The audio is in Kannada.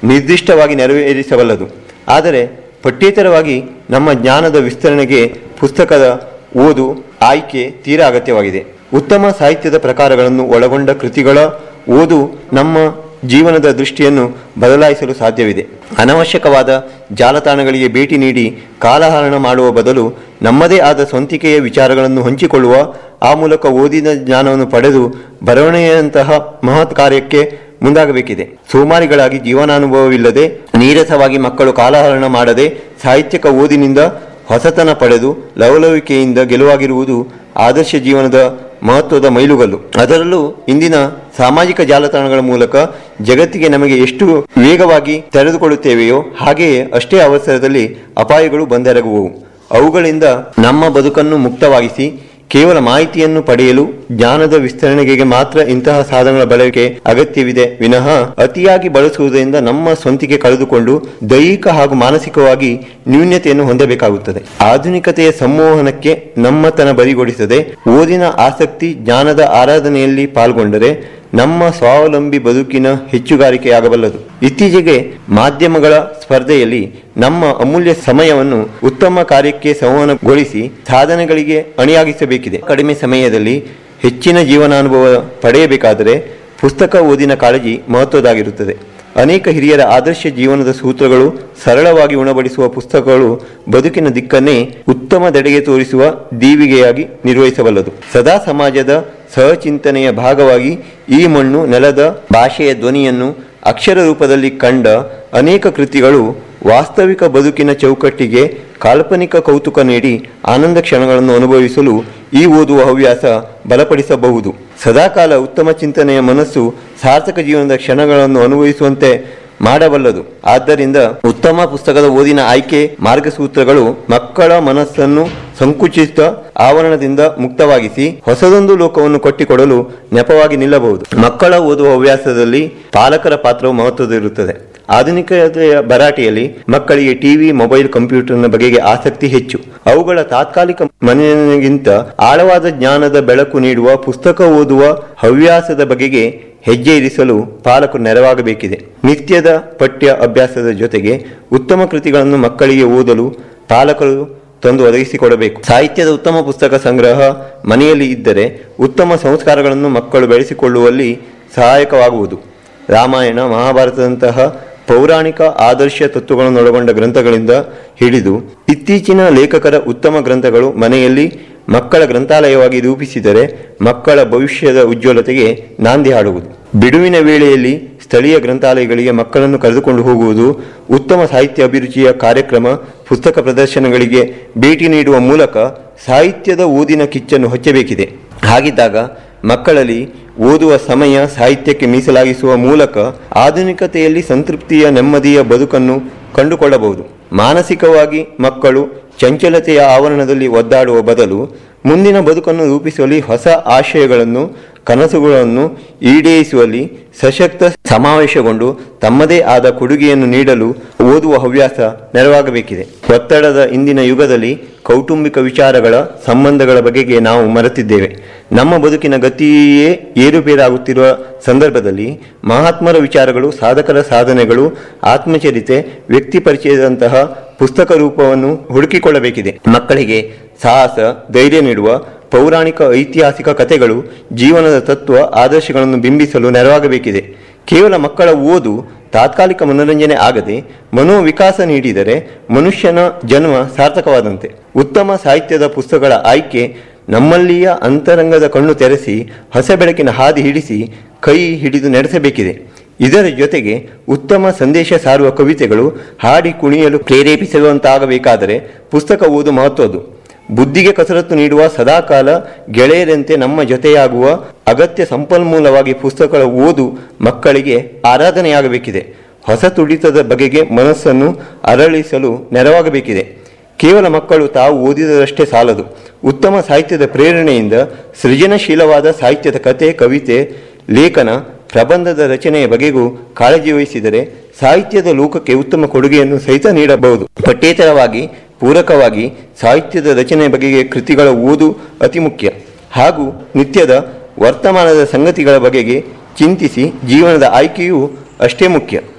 ನಿರ್ದಿಷ್ಟವಾಗಿ ನೆರವೇರಿಸಬಲ್ಲದು ಆದರೆ ಪಠ್ಯೇತರವಾಗಿ ನಮ್ಮ ಜ್ಞಾನದ ವಿಸ್ತರಣೆಗೆ ಪುಸ್ತಕದ ಓದು ಆಯ್ಕೆ ತೀರಾ ಅಗತ್ಯವಾಗಿದೆ ಉತ್ತಮ ಸಾಹಿತ್ಯದ ಪ್ರಕಾರಗಳನ್ನು ಒಳಗೊಂಡ ಕೃತಿಗಳ ಓದು ನಮ್ಮ ಜೀವನದ ದೃಷ್ಟಿಯನ್ನು ಬದಲಾಯಿಸಲು ಸಾಧ್ಯವಿದೆ ಅನವಶ್ಯಕವಾದ ಜಾಲತಾಣಗಳಿಗೆ ಭೇಟಿ ನೀಡಿ ಕಾಲಹರಣ ಮಾಡುವ ಬದಲು ನಮ್ಮದೇ ಆದ ಸ್ವಂತಿಕೆಯ ವಿಚಾರಗಳನ್ನು ಹಂಚಿಕೊಳ್ಳುವ ಆ ಮೂಲಕ ಓದಿನ ಜ್ಞಾನವನ್ನು ಪಡೆದು ಬರವಣಿಗೆಯಂತಹ ಮಹತ್ ಕಾರ್ಯಕ್ಕೆ ಮುಂದಾಗಬೇಕಿದೆ ಸೋಮಾರಿಗಳಾಗಿ ಜೀವನಾನುಭವವಿಲ್ಲದೆ ನೀರಸವಾಗಿ ಮಕ್ಕಳು ಕಾಲಹರಣ ಮಾಡದೆ ಸಾಹಿತ್ಯಕ ಓದಿನಿಂದ ಹೊಸತನ ಪಡೆದು ಲವಲವಿಕೆಯಿಂದ ಗೆಲುವಾಗಿರುವುದು ಆದರ್ಶ ಜೀವನದ ಮಹತ್ವದ ಮೈಲುಗಲ್ಲು ಅದರಲ್ಲೂ ಇಂದಿನ ಸಾಮಾಜಿಕ ಜಾಲತಾಣಗಳ ಮೂಲಕ ಜಗತ್ತಿಗೆ ನಮಗೆ ಎಷ್ಟು ವೇಗವಾಗಿ ತೆರೆದುಕೊಳ್ಳುತ್ತೇವೆಯೋ ಹಾಗೆಯೇ ಅಷ್ಟೇ ಅವಸರದಲ್ಲಿ ಅಪಾಯಗಳು ಬಂದೆರಗುವವು ಅವುಗಳಿಂದ ನಮ್ಮ ಬದುಕನ್ನು ಮುಕ್ತವಾಗಿಸಿ ಕೇವಲ ಮಾಹಿತಿಯನ್ನು ಪಡೆಯಲು ಜ್ಞಾನದ ವಿಸ್ತರಣೆಗೆ ಮಾತ್ರ ಇಂತಹ ಸಾಧನಗಳ ಬಳಕೆ ಅಗತ್ಯವಿದೆ ವಿನಃ ಅತಿಯಾಗಿ ಬಳಸುವುದರಿಂದ ನಮ್ಮ ಸ್ವಂತಿಕೆ ಕಳೆದುಕೊಂಡು ದೈಹಿಕ ಹಾಗೂ ಮಾನಸಿಕವಾಗಿ ನ್ಯೂನ್ಯತೆಯನ್ನು ಹೊಂದಬೇಕಾಗುತ್ತದೆ ಆಧುನಿಕತೆಯ ಸಂಮೋಹನಕ್ಕೆ ನಮ್ಮತನ ಬರಿಗೊಳಿಸದೆ ಓದಿನ ಆಸಕ್ತಿ ಜ್ಞಾನದ ಆರಾಧನೆಯಲ್ಲಿ ಪಾಲ್ಗೊಂಡರೆ ನಮ್ಮ ಸ್ವಾವಲಂಬಿ ಬದುಕಿನ ಹೆಚ್ಚುಗಾರಿಕೆಯಾಗಬಲ್ಲದು ಇತ್ತೀಚೆಗೆ ಮಾಧ್ಯಮಗಳ ಸ್ಪರ್ಧೆಯಲ್ಲಿ ನಮ್ಮ ಅಮೂಲ್ಯ ಸಮಯವನ್ನು ಉತ್ತಮ ಕಾರ್ಯಕ್ಕೆ ಸಂವಹನಗೊಳಿಸಿ ಸಾಧನೆಗಳಿಗೆ ಅಣಿಯಾಗಿಸಬೇಕಿದೆ ಕಡಿಮೆ ಸಮಯದಲ್ಲಿ ಹೆಚ್ಚಿನ ಜೀವನಾನುಭವ ಪಡೆಯಬೇಕಾದರೆ ಪುಸ್ತಕ ಓದಿನ ಕಾಳಜಿ ಮಹತ್ವದಾಗಿರುತ್ತದೆ ಅನೇಕ ಹಿರಿಯರ ಆದರ್ಶ ಜೀವನದ ಸೂತ್ರಗಳು ಸರಳವಾಗಿ ಉಣಬಡಿಸುವ ಪುಸ್ತಕಗಳು ಬದುಕಿನ ದಿಕ್ಕನ್ನೇ ಉತ್ತಮದೆಡೆಗೆ ತೋರಿಸುವ ದೀವಿಗೆಯಾಗಿ ನಿರ್ವಹಿಸಬಲ್ಲದು ಸದಾ ಸಮಾಜದ ಸಹಚಿಂತನೆಯ ಭಾಗವಾಗಿ ಈ ಮಣ್ಣು ನೆಲದ ಭಾಷೆಯ ಧ್ವನಿಯನ್ನು ಅಕ್ಷರ ರೂಪದಲ್ಲಿ ಕಂಡ ಅನೇಕ ಕೃತಿಗಳು ವಾಸ್ತವಿಕ ಬದುಕಿನ ಚೌಕಟ್ಟಿಗೆ ಕಾಲ್ಪನಿಕ ಕೌತುಕ ನೀಡಿ ಆನಂದ ಕ್ಷಣಗಳನ್ನು ಅನುಭವಿಸಲು ಈ ಓದುವ ಹವ್ಯಾಸ ಬಲಪಡಿಸಬಹುದು ಸದಾಕಾಲ ಉತ್ತಮ ಚಿಂತನೆಯ ಮನಸ್ಸು ಸಾರ್ಥಕ ಜೀವನದ ಕ್ಷಣಗಳನ್ನು ಅನುಭವಿಸುವಂತೆ ಮಾಡಬಲ್ಲದು ಆದ್ದರಿಂದ ಉತ್ತಮ ಪುಸ್ತಕದ ಓದಿನ ಆಯ್ಕೆ ಮಾರ್ಗಸೂತ್ರಗಳು ಮಕ್ಕಳ ಮನಸ್ಸನ್ನು ಸಂಕುಚಿತ ಆವರಣದಿಂದ ಮುಕ್ತವಾಗಿಸಿ ಹೊಸದೊಂದು ಲೋಕವನ್ನು ಕಟ್ಟಿಕೊಡಲು ನೆಪವಾಗಿ ನಿಲ್ಲಬಹುದು ಮಕ್ಕಳ ಓದುವ ಹವ್ಯಾಸದಲ್ಲಿ ಪಾಲಕರ ಪಾತ್ರವು ಮಹತ್ವದಿರುತ್ತದೆ ಆಧುನಿಕತೆಯ ಭರಾಟೆಯಲ್ಲಿ ಮಕ್ಕಳಿಗೆ ಟಿವಿ ಮೊಬೈಲ್ ಕಂಪ್ಯೂಟರ್ನ ಬಗೆಗೆ ಆಸಕ್ತಿ ಹೆಚ್ಚು ಅವುಗಳ ತಾತ್ಕಾಲಿಕ ಮನಗಿಂತ ಆಳವಾದ ಜ್ಞಾನದ ಬೆಳಕು ನೀಡುವ ಪುಸ್ತಕ ಓದುವ ಹವ್ಯಾಸದ ಬಗೆಗೆ ಹೆಜ್ಜೆ ಇರಿಸಲು ಪಾಲಕರು ನೆರವಾಗಬೇಕಿದೆ ನಿತ್ಯದ ಪಠ್ಯ ಅಭ್ಯಾಸದ ಜೊತೆಗೆ ಉತ್ತಮ ಕೃತಿಗಳನ್ನು ಮಕ್ಕಳಿಗೆ ಓದಲು ಪಾಲಕರು ತಂದು ಒದಗಿಸಿಕೊಡಬೇಕು ಸಾಹಿತ್ಯದ ಉತ್ತಮ ಪುಸ್ತಕ ಸಂಗ್ರಹ ಮನೆಯಲ್ಲಿ ಇದ್ದರೆ ಉತ್ತಮ ಸಂಸ್ಕಾರಗಳನ್ನು ಮಕ್ಕಳು ಬೆಳೆಸಿಕೊಳ್ಳುವಲ್ಲಿ ಸಹಾಯಕವಾಗುವುದು ರಾಮಾಯಣ ಮಹಾಭಾರತದಂತಹ ಪೌರಾಣಿಕ ಆದರ್ಶ ತತ್ವಗಳನ್ನೊಳಗೊಂಡ ಗ್ರಂಥಗಳಿಂದ ಹಿಡಿದು ಇತ್ತೀಚಿನ ಲೇಖಕರ ಉತ್ತಮ ಗ್ರಂಥಗಳು ಮನೆಯಲ್ಲಿ ಮಕ್ಕಳ ಗ್ರಂಥಾಲಯವಾಗಿ ರೂಪಿಸಿದರೆ ಮಕ್ಕಳ ಭವಿಷ್ಯದ ಉಜ್ವಲತೆಗೆ ನಾಂದಿ ಹಾಡುವುದು ಬಿಡುವಿನ ವೇಳೆಯಲ್ಲಿ ಸ್ಥಳೀಯ ಗ್ರಂಥಾಲಯಗಳಿಗೆ ಮಕ್ಕಳನ್ನು ಕರೆದುಕೊಂಡು ಹೋಗುವುದು ಉತ್ತಮ ಸಾಹಿತ್ಯ ಅಭಿರುಚಿಯ ಕಾರ್ಯಕ್ರಮ ಪುಸ್ತಕ ಪ್ರದರ್ಶನಗಳಿಗೆ ಭೇಟಿ ನೀಡುವ ಮೂಲಕ ಸಾಹಿತ್ಯದ ಓದಿನ ಕಿಚ್ಚನ್ನು ಹಚ್ಚಬೇಕಿದೆ ಹಾಗಿದ್ದಾಗ ಮಕ್ಕಳಲ್ಲಿ ಓದುವ ಸಮಯ ಸಾಹಿತ್ಯಕ್ಕೆ ಮೀಸಲಾಗಿಸುವ ಮೂಲಕ ಆಧುನಿಕತೆಯಲ್ಲಿ ಸಂತೃಪ್ತಿಯ ನೆಮ್ಮದಿಯ ಬದುಕನ್ನು ಕಂಡುಕೊಳ್ಳಬಹುದು ಮಾನಸಿಕವಾಗಿ ಮಕ್ಕಳು ಚಂಚಲತೆಯ ಆವರಣದಲ್ಲಿ ಒದ್ದಾಡುವ ಬದಲು ಮುಂದಿನ ಬದುಕನ್ನು ರೂಪಿಸುವಲ್ಲಿ ಹೊಸ ಆಶಯಗಳನ್ನು ಕನಸುಗಳನ್ನು ಈಡೇರಿಸುವಲ್ಲಿ ಸಶಕ್ತ ಸಮಾವೇಶಗೊಂಡು ತಮ್ಮದೇ ಆದ ಕೊಡುಗೆಯನ್ನು ನೀಡಲು ಓದುವ ಹವ್ಯಾಸ ನೆರವಾಗಬೇಕಿದೆ ಒತ್ತಡದ ಇಂದಿನ ಯುಗದಲ್ಲಿ ಕೌಟುಂಬಿಕ ವಿಚಾರಗಳ ಸಂಬಂಧಗಳ ಬಗೆಗೆ ನಾವು ಮರೆತಿದ್ದೇವೆ ನಮ್ಮ ಬದುಕಿನ ಗತಿಯೇ ಏರುಪೇರಾಗುತ್ತಿರುವ ಸಂದರ್ಭದಲ್ಲಿ ಮಹಾತ್ಮರ ವಿಚಾರಗಳು ಸಾಧಕರ ಸಾಧನೆಗಳು ಆತ್ಮಚರಿತೆ ವ್ಯಕ್ತಿ ಪರಿಚಯದಂತಹ ಪುಸ್ತಕ ರೂಪವನ್ನು ಹುಡುಕಿಕೊಳ್ಳಬೇಕಿದೆ ಮಕ್ಕಳಿಗೆ ಸಾಹಸ ಧೈರ್ಯ ನೀಡುವ ಪೌರಾಣಿಕ ಐತಿಹಾಸಿಕ ಕಥೆಗಳು ಜೀವನದ ತತ್ವ ಆದರ್ಶಗಳನ್ನು ಬಿಂಬಿಸಲು ನೆರವಾಗಬೇಕಿದೆ ಕೇವಲ ಮಕ್ಕಳ ಓದು ತಾತ್ಕಾಲಿಕ ಮನೋರಂಜನೆ ಆಗದೆ ಮನೋವಿಕಾಸ ನೀಡಿದರೆ ಮನುಷ್ಯನ ಜನ್ಮ ಸಾರ್ಥಕವಾದಂತೆ ಉತ್ತಮ ಸಾಹಿತ್ಯದ ಪುಸ್ತಕಗಳ ಆಯ್ಕೆ ನಮ್ಮಲ್ಲಿಯ ಅಂತರಂಗದ ಕಣ್ಣು ತೆರೆಸಿ ಹೊಸ ಬೆಳಕಿನ ಹಾದಿ ಹಿಡಿಸಿ ಕೈ ಹಿಡಿದು ನಡೆಸಬೇಕಿದೆ ಇದರ ಜೊತೆಗೆ ಉತ್ತಮ ಸಂದೇಶ ಸಾರುವ ಕವಿತೆಗಳು ಹಾಡಿ ಕುಣಿಯಲು ಪ್ರೇರೇಪಿಸುವಂತಾಗಬೇಕಾದರೆ ಪುಸ್ತಕ ಓದು ಮಹತ್ವದ್ದು ಬುದ್ಧಿಗೆ ಕಸರತ್ತು ನೀಡುವ ಸದಾಕಾಲ ಗೆಳೆಯರಂತೆ ನಮ್ಮ ಜೊತೆಯಾಗುವ ಅಗತ್ಯ ಸಂಪನ್ಮೂಲವಾಗಿ ಪುಸ್ತಕಗಳ ಓದು ಮಕ್ಕಳಿಗೆ ಆರಾಧನೆಯಾಗಬೇಕಿದೆ ಹೊಸ ತುಡಿತದ ಬಗೆಗೆ ಮನಸ್ಸನ್ನು ಅರಳಿಸಲು ನೆರವಾಗಬೇಕಿದೆ ಕೇವಲ ಮಕ್ಕಳು ತಾವು ಓದಿದರಷ್ಟೇ ಸಾಲದು ಉತ್ತಮ ಸಾಹಿತ್ಯದ ಪ್ರೇರಣೆಯಿಂದ ಸೃಜನಶೀಲವಾದ ಸಾಹಿತ್ಯದ ಕತೆ ಕವಿತೆ ಲೇಖನ ಪ್ರಬಂಧದ ರಚನೆಯ ಬಗೆಗೂ ಕಾಳಜಿ ವಹಿಸಿದರೆ ಸಾಹಿತ್ಯದ ಲೋಕಕ್ಕೆ ಉತ್ತಮ ಕೊಡುಗೆಯನ್ನು ಸಹಿತ ನೀಡಬಹುದು ಪಠ್ಯೇತರವಾಗಿ ಪೂರಕವಾಗಿ ಸಾಹಿತ್ಯದ ರಚನೆಯ ಬಗೆಗೆ ಕೃತಿಗಳ ಓದು ಅತಿ ಮುಖ್ಯ ಹಾಗೂ ನಿತ್ಯದ ವರ್ತಮಾನದ ಸಂಗತಿಗಳ ಬಗೆಗೆ ಚಿಂತಿಸಿ ಜೀವನದ ಆಯ್ಕೆಯೂ ಅಷ್ಟೇ ಮುಖ್ಯ